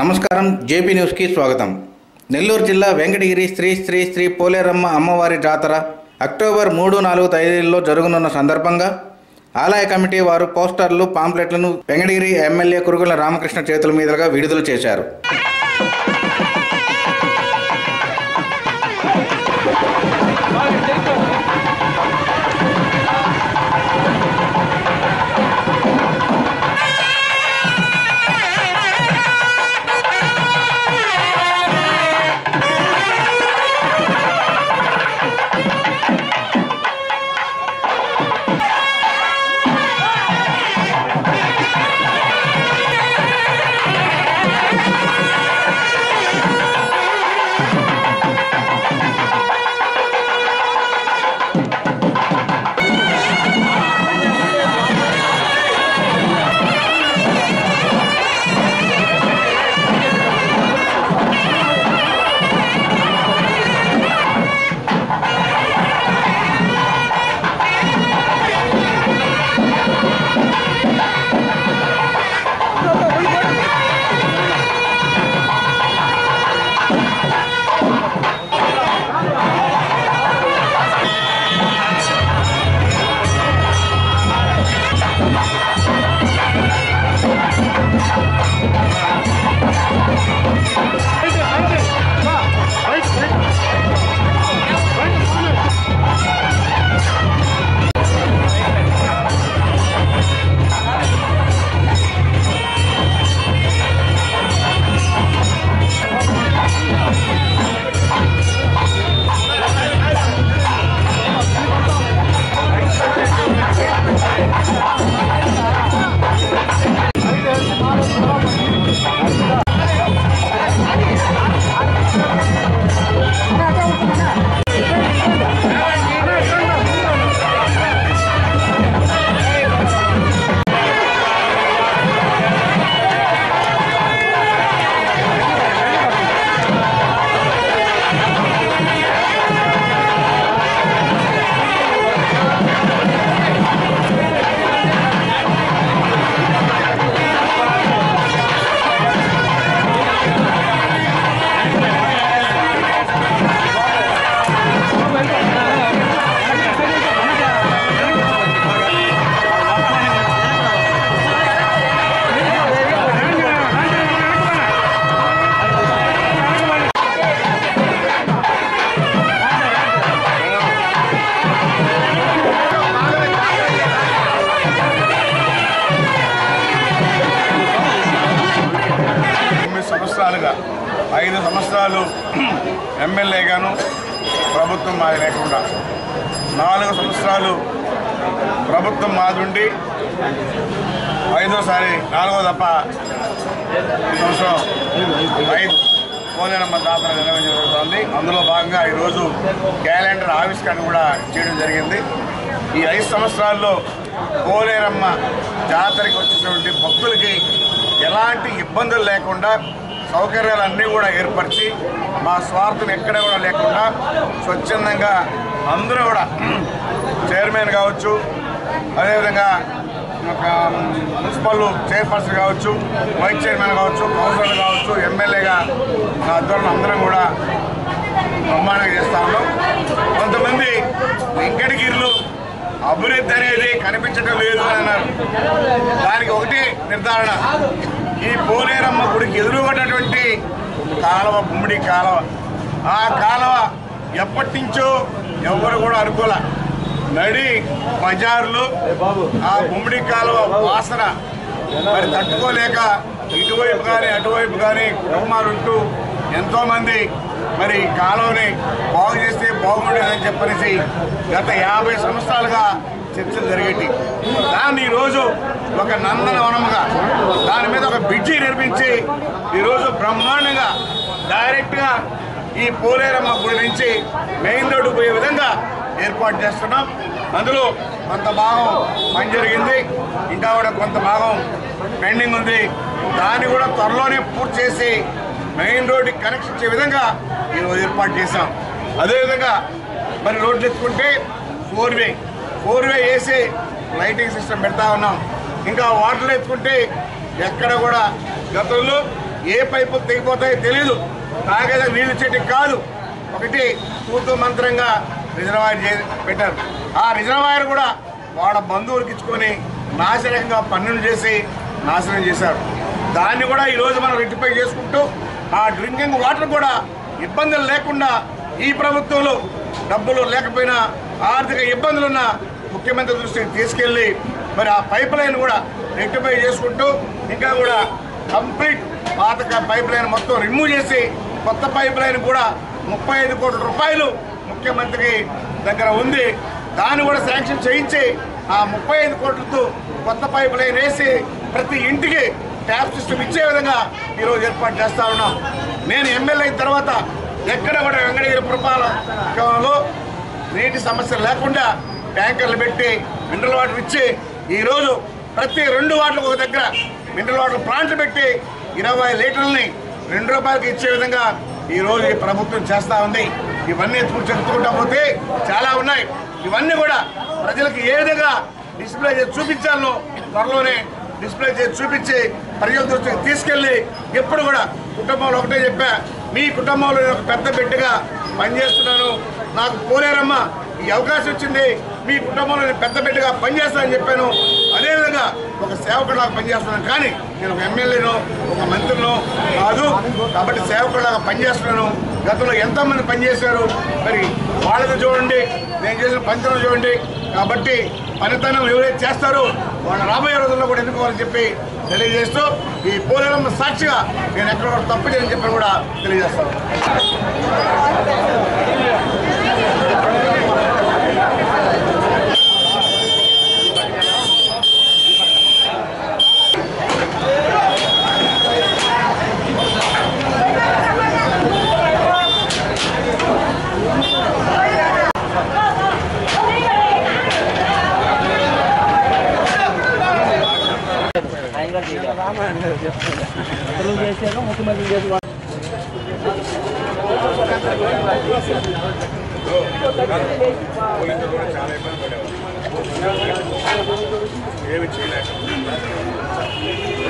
నమస్కారం జేపీ న్యూస్కి స్వాగతం నెల్లూరు జిల్లా వెంకటగిరి శ్రీ శ్రీ శ్రీ పోలేరమ్మ అమ్మవారి జాతర అక్టోబర్ మూడు నాలుగు తేదీల్లో జరగనున్న సందర్భంగా ఆలయ కమిటీ వారు పోస్టర్లు పాంప్లెట్లను వెంకటగిరి ఎమ్మెల్యే కురుగుల రామకృష్ణ చేతుల మీదుగా విడుదల చేశారు తొమ్మిది సంవత్సరాలుగా ఐదు సంవత్సరాలు ఎమ్మెల్యేగాను ప్రభుత్వం మాది లేకుండా నాలుగు సంవత్సరాలు ప్రభుత్వం మాదుండి ఐదోసారి నాలుగో తప్ప ఈ సంవత్సరం ఐదు పోలేరమ్మ జాతర నిర్వహించడం జరుగుతుంది అందులో భాగంగా ఈరోజు క్యాలెండర్ ఆవిష్కరణ కూడా చేయడం జరిగింది ఈ ఐదు సంవత్సరాల్లో పోలేరమ్మ జాతరకి వచ్చినటువంటి భక్తులకి ఎలాంటి ఇబ్బందులు లేకుండా సౌకర్యాలన్నీ కూడా ఏర్పరిచి మా స్వార్థం ఎక్కడ కూడా లేకుండా స్వచ్ఛందంగా అందరూ కూడా చైర్మన్ కావచ్చు అదేవిధంగా ఒక మున్సిపల్ చైర్పర్సన్ కావచ్చు వైస్ చైర్మన్ కావచ్చు కౌన్సిలర్ కావచ్చు ఎమ్మెల్యేగా నా ఆధ్వర్యంలో అందరం కూడా బ్రహ్మాండంగా చేస్తా ఉన్నాం కొంతమంది వెంకటగిరిలో అభివృద్ధి అనేది కనిపించడం లేదు అని అన్నారు దానికి ఒకటి నిర్ధారణ ఈ పోలేరమ్మ గుడికి ఎదురుపడినటువంటి కాలువ గుమ్మిడి కాలువ ఆ కాలువ ఎప్పటి నుంచో ఎవరు కూడా అనుకోలే నడి బజార్లో ఆ గుమ్మిడి కాలువ వాసన మరి తట్టుకోలేక ఇటువైపు కానీ అటువైపు కానీ కుటుంబాలు ఉంటూ ఎంతోమంది మరి ఈ కాలువని బాగు చేస్తే బాగుండేదని చెప్పనేసి గత యాభై సంవత్సరాలుగా చర్చలు జరిగేటి దాన్ని ఈరోజు ఒక నందనవనముగా దాని మీద ఒక బ్రిడ్జి నిర్మించి ఈరోజు బ్రహ్మాండంగా డైరెక్ట్గా ఈ పోలేరమ్మ గుడి నుంచి మెయిన్ రోడ్డు పోయే విధంగా ఏర్పాటు చేస్తున్నాం అందులో కొంత భాగం పని జరిగింది ఇంకా కూడా కొంత భాగం పెండింగ్ ఉంది దాన్ని కూడా త్వరలోనే పూర్తి చేసి మెయిన్ రోడ్డుకి కనెక్షన్ ఇచ్చే విధంగా ఈరోజు ఏర్పాటు చేశాం అదేవిధంగా మరి రోడ్లు ఎత్తుకుంటే ఫోర్ వే ఫోర్ వే వేసి లైటింగ్ సిస్టమ్ పెడతా ఉన్నాం ఇంకా వాటర్లు ఎత్తుకుంటే ఎక్కడ కూడా గతంలో ఏ పైపులు తెగిపోతాయో తెలియదు తాగేదా నీళ్ళు చెట్టుకి కాదు ఒకటి తూతు మంత్రంగా రిజర్వాయర్ చే పెట్టారు ఆ రిజర్వాయర్ కూడా వాళ్ళ బంధువులకు ఇచ్చుకొని నాశనంగా పన్నులు చేసి నాశనం చేశారు దాన్ని కూడా ఈరోజు మనం రెక్టిఫై చేసుకుంటూ ఆ డ్రింకింగ్ వాటర్ కూడా ఇబ్బందులు లేకుండా ఈ ప్రభుత్వంలో డబ్బులు లేకపోయినా ఆర్థిక ఇబ్బందులున్న ముఖ్యమంత్రి దృష్టికి తీసుకెళ్ళి మరి ఆ పైప్ లైన్ కూడా రెక్టిఫై చేసుకుంటూ ఇంకా కూడా కంప్లీట్ పాత పైప్ లైన్ మొత్తం రిమూవ్ చేసి కొత్త పైప్ లైన్ కూడా ముప్పై ఐదు కోట్ల రూపాయలు ముఖ్యమంత్రి దగ్గర ఉంది దాన్ని కూడా శాంక్షన్ చేయించి ఆ ముప్పై ఐదు కోట్లతో కొత్త పైప్ లైన్ వేసి ప్రతి ఇంటికి ట్యాప్ సిస్టమ్ ఇచ్చే విధంగా ఈరోజు ఏర్పాటు చేస్తా ఉన్నాం నేను ఎమ్మెల్యే అయిన తర్వాత ఎక్కడ కూడా వెంకటగిరి పురపాలకంలో నీటి సమస్య లేకుండా ట్యాంకర్లు పెట్టి మినరల్ వాటర్ ఇచ్చి ఈరోజు ప్రతి రెండు వాటర్లకు ఒక దగ్గర మినరల్ వాటర్ ప్లాంట్లు పెట్టి ఇరవై లీటర్లని రెండు రూపాయలకి ఇచ్చే విధంగా ఈరోజు ఈ ప్రభుత్వం చేస్తూ ఉంది ఇవన్నీ ఎత్తుకు చెప్పుకుంటా పోతే చాలా ఉన్నాయి ఇవన్నీ కూడా ప్రజలకు ఏ విధంగా డిస్ప్లే చేసి చూపించాలో త్వరలోనే డిస్ప్లే చేసి చూపించి ప్రజల దృష్టికి తీసుకెళ్ళి ఎప్పుడు కూడా కుటుంబంలో ఒకటే చెప్పా మీ కుటుంబంలో నేను ఒక పెద్ద బిడ్డగా పనిచేస్తున్నాను నాకు పోలేరమ్మ ఈ అవకాశం వచ్చింది మీ కుటుంబంలో నేను పెద్ద బిడ్డగా పనిచేస్తానని చెప్పాను అదేవిధంగా ఒక సేవకుడిలాగా పనిచేస్తున్నాను కానీ నేను ఒక ఎమ్మెల్యేను ఒక మంత్రిను కాదు కాబట్టి సేవకుడిలాగా పనిచేస్తున్నాను గతంలో ఎంతోమంది పనిచేశారు మరి వాళ్ళని చూడండి నేను చేసిన పనితనం చూడండి కాబట్టి పనితనం ఎవరైతే చేస్తారో వాళ్ళు రాబోయే రోజుల్లో కూడా ఎన్నుకోవాలని చెప్పి తెలియజేస్తూ ఈ పోలేరమ్మ సాక్షిగా నేను ఎక్కడ కూడా తప్పు చేయని చెప్పి కూడా తెలియజేస్తాను చేశారు ముఖ్యమంత్రి చేసి ఏమి చేయలేక